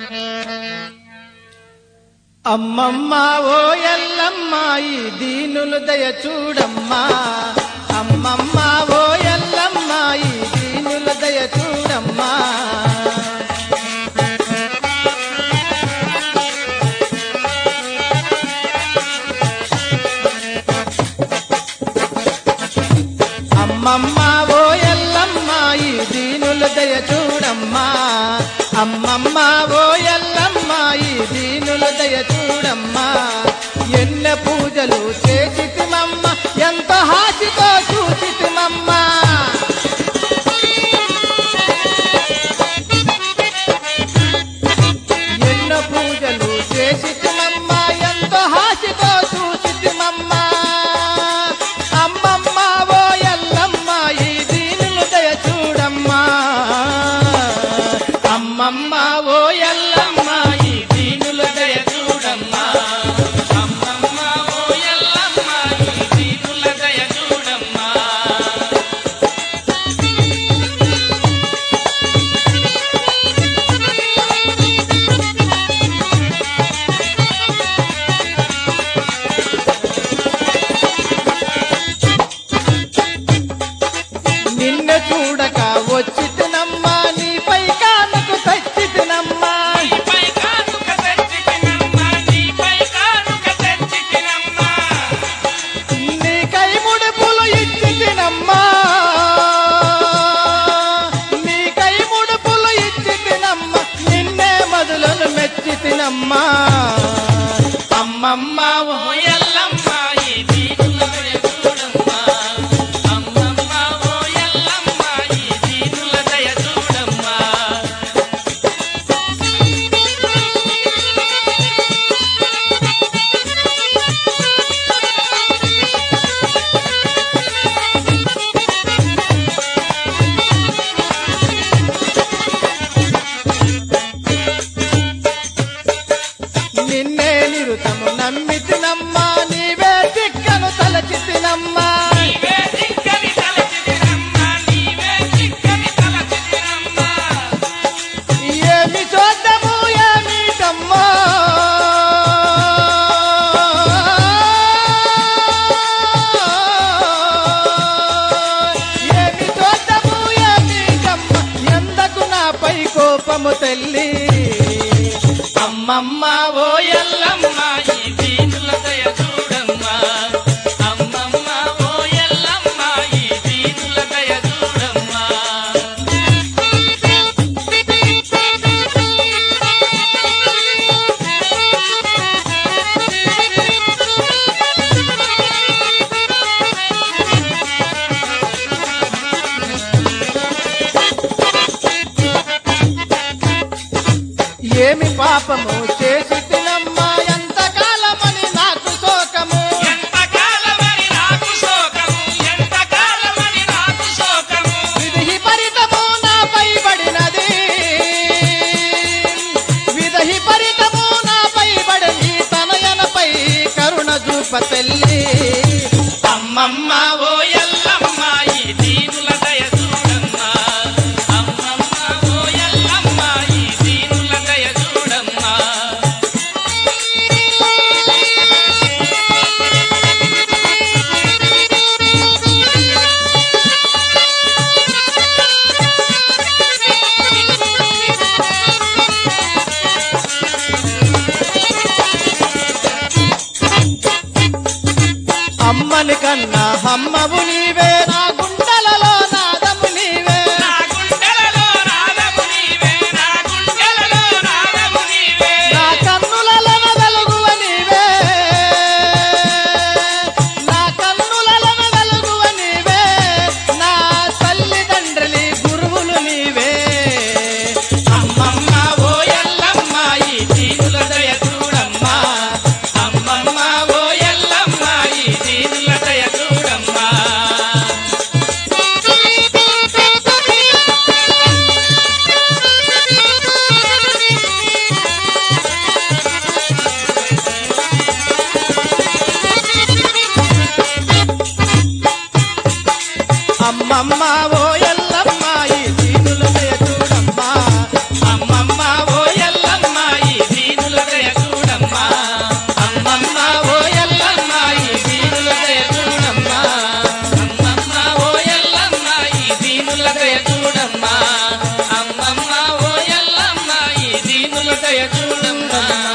అమ్మమ్మ ఓ ఎల్లమ్మ ఈ దీనులు దయ చూడమ్మా అమ్మమ్మ ఓ ఎల్లమ్మ ఈ దీనులు దయ చూడమ్మా అమ్మమ్మ ఓ ఎల్లమ్మ ఈ దీనులు దయ చూడమ్మా అమ్మమ్మ ఓ ఎల్లమ్మ ఈ దీనులు దయ చూడమ్మా ఎన్న పూజలు చేసితిమమ్మ ఎంత హాసితో చూసితిమమ్మా ఎన్నో పూజలు చేసితిమమ్మ ఎంతో హాసితో చూసితిమమ్మ అమ్మమ్మ ఓ ఎల్లమ్మ ఈ దీనులు దయ చూడమ్మా అమ్మమ్మ ఓ ఎల్లమ్మ ఈ దీనులు దయ చూడమ్మా అమ్మమ్మ ఓ ఎల్లమ్మ ఈ దీనుల దయ చూడమ్మా నిన్ను చూడక వచ్చి తినమ్మా నీపై కానుకు తెచ్చి తినమ్మా నీపై కానుక తెచ్చి తినమ్మా నీపై కానుక తెచ్చి తినమ్మా నీకై ముడుపులు ఇచ్చి తినమ్మా నీకై ముడుపులు ఇచ్చి తినమ్మా నిన్నే మధులను మెచ్చి తినమ్మా అమ్మమ్మ ఓ ఓ ఎల్లమ్మ ఈ దీనుల దయ చూడమ్మా అమ్మమ్మ ఓ ఎల్లమ్మ ఈ దీనుల దయ చూడమ్మా నిన్నే నిరుతము నమ్మి తినమ్మా నీవే చిక్కను తలచి తినమ్మా నీవే చిక్కని తలచి తినమ్మా నీవే చిక్కని తలచి తినమ్మా ఏమి చూద్దాము ఏమిటమ్మా ఏమి చూద్దాము ఏమిటమ్మా ఎందకు నాపై కోపము తల్లి అమ్మమ్మ ఓ ఎల్లమ్మ ఈ దీనుల దయ చూడమ్మా అమ్మమ్మ ఓ ఎల్లమ్మ ఈ దీనుల దయ చూడమ్మా ఏమి పాపము చేసి తినమ్మా ఎంత కాలమని నాకు శోకము ఎంతకాలమని నాకు శోకము ఎంతకాలమని నాకు శోకము విధి పరితము నాపై పడినది విధి పరితము నాపై పడింది తనయనపై కరుణ చూప తల్లి అమ్మమ్మ ఓ ఎల్లమ్మ ఈ దీనుల దయ చూడమ్మా అమ్మమ్మ ఓ ఎల్లమ్మ ఈ దీనుల దయ చూడమ్మా అమ్మని కన్నా అమ్మవు నీవే నా గుండెలలో నాదము నీవే నా గుండెలలో నాదము నీవే నా గుండెలలో నాదము నీవే నా కన్నులలో వెలుగువ నీవే నా కన్నులలో వెలుగువ నీవే నా తల్లిదండ్రులి గురువులు నీవే అమ్మమ్మ ఓ ఎల్లమ్మ ఈ దీనుల దయ చూడమ్మా అమ్మమ్మ ఓ ఎల్లమ్మ ఈ దీనుల దయ చూడమ్మా దయ చూడమ్మా